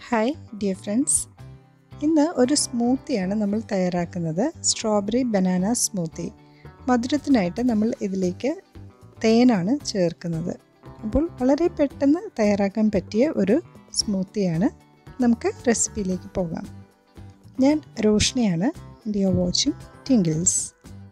hi dear friends ഇന്ന് ഒരു സ്മൂത്തിയാണ് നമ്മൾ തയ്യാറാക്കുന്നത് സ്ട്രോബെറി ബനാന സ്മൂത്തി മധുരത്തിനായിട്ട് നമ്മൾ ഇതിലേക്ക് തേനാണ് ചേർക്കുന്നത് അപ്പോൾ വളരെ പെട്ടെന്ന് തയ്യാറാക്കാൻ പറ്റിയ ഒരു സ്മൂത്തിയാണ് നമുക്ക് റെസിപ്പിയിലേക്ക് പോകാം ഞാൻ റോഷ്നിയാണ് and you are watching Tinkles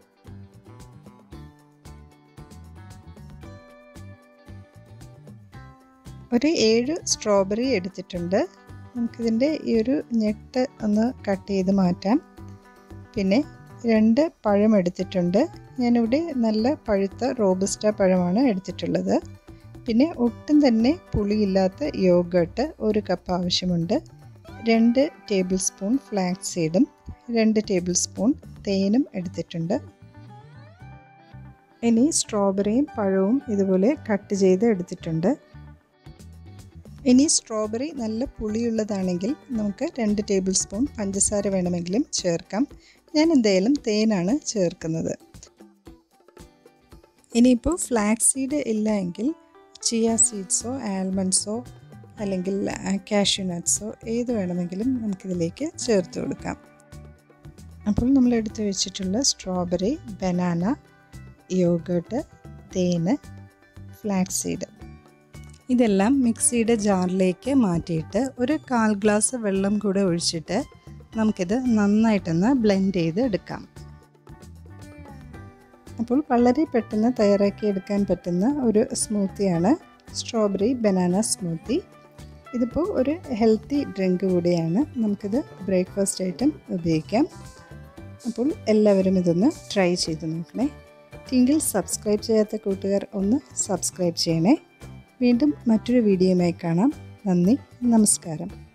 ഒരു ഏഴ് സ്ട്രോബെറി എടുത്തിട്ടുണ്ട് നമുക്കിതിൻ്റെ ഈ ഒരു ഞെട്ട് ഒന്ന് കട്ട് ചെയ്ത് മാറ്റാം പിന്നെ രണ്ട് പഴം എടുത്തിട്ടുണ്ട് ഞാനിവിടെ നല്ല പഴുത്ത റോബസ്റ്റ പഴമാണ് എടുത്തിട്ടുള്ളത് പിന്നെ ഒട്ടും തന്നെ പുളിയില്ലാത്ത യോഗട്ട് ഒരു കപ്പ് ആവശ്യമുണ്ട് രണ്ട് ടേബിൾ സ്പൂൺ ഫ്ലാക്സ് സീഡും രണ്ട് ടേബിൾ സ്പൂൺ തേനും എടുത്തിട്ടുണ്ട് ഇനി സ്ട്രോബെറിയും പഴവും ഇതുപോലെ കട്ട് ചെയ്ത് എടുത്തിട്ടുണ്ട് ഇനി സ്ട്രോബെറി നല്ല പുളിയുള്ളതാണെങ്കിൽ നമുക്ക് രണ്ട് ടേബിൾ സ്പൂൺ പഞ്ചസാര വേണമെങ്കിലും ചേർക്കാം ഞാൻ എന്തായാലും തേനാണ് ചേർക്കുന്നത് ഇനിയിപ്പോൾ ഫ്ലാക്സ് സീഡ് ഇല്ല എങ്കിൽ ചിയ സീഡ്സോ ആൽമണ്ട്സോ അല്ലെങ്കിൽ കാഷ്യൂ നട്ട്സോ ഏത് വേണമെങ്കിലും നമുക്കിതിലേക്ക് ചേർത്ത് കൊടുക്കാം അപ്പോൾ നമ്മൾ എടുത്തു വെച്ചിട്ടുള്ള സ്ട്രോബെറി ബനാന യോഗട്ട് തേന് ഫ്ലാക്സ് സീഡ് ഇതെല്ലാം മിക്സിയുടെ ജാറിലേക്ക് മാറ്റിയിട്ട് ഒരു കാൽ ഗ്ലാസ് വെള്ളം കൂടെ ഒഴിച്ചിട്ട് നമുക്കിത് നന്നായിട്ടൊന്ന് ബ്ലെൻഡ് ചെയ്ത് എടുക്കാം അപ്പോൾ വളരെ പെട്ടെന്ന് തയ്യാറാക്കി എടുക്കാൻ പറ്റുന്ന ഒരു സ്മൂത്തിയാണ് സ്ട്രോബെറി ബനാന സ്മൂത്തി ഇതിപ്പോൾ ഒരു ഹെൽത്തി ഡ്രിങ്ക് കൂടിയാണ് നമുക്കിത് ബ്രേക്ക്ഫാസ്റ്റ് ആയിട്ടും ഉപയോഗിക്കാം അപ്പോൾ എല്ലാവരും ഇതൊന്ന് ട്രൈ ചെയ്ത് നോക്കണേ ടിങ്കിൽ സബ്സ്ക്രൈബ് ചെയ്യാത്ത കൂട്ടുകാർ ഒന്ന് സബ്സ്ക്രൈബ് ചെയ്യണേ വീണ്ടും മറ്റൊരു വീഡിയോയുമായി കാണാം നന്ദി നമസ്കാരം